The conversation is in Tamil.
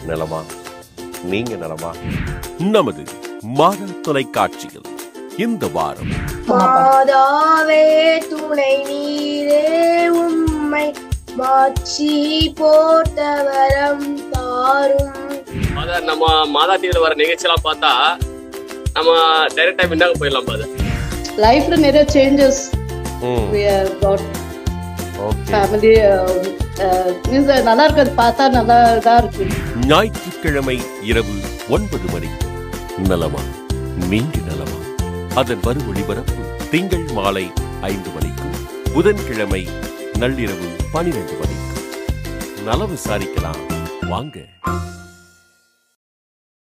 நலமா நீங்க நலமா நமது மாத தொலைக்காட்சியில் இந்த வாரம் மாதாவே துணை நீரே உம்மை மாட்சி போட்டவரம் தாரும் மாதா நம்ம மாதா டிவில வர நிகழ்ச்சியெல்லாம் பார்த்தா நம்ம டைரக்டா பின்னாக போயிடலாம் பாது லைஃப்ல நிறைய சேஞ்சஸ் ம், we have got okay. family means நல்லா இருக்கு அது பார்த்தா நல்லா இதா இருக்கு ஞாயிற்றுக்கிழமை இரவு ஒன்பது மணிக்கு நலமா நீங்க நலமா அதன் மறு ஒளிபரப்பு திங்கள் மாலை ஐந்து மணிக்கும் புதன்கிழமை நள்ளிரவு பனிரெண்டு மணிக்கும் நலம் விசாரிக்கலாம் வாங்க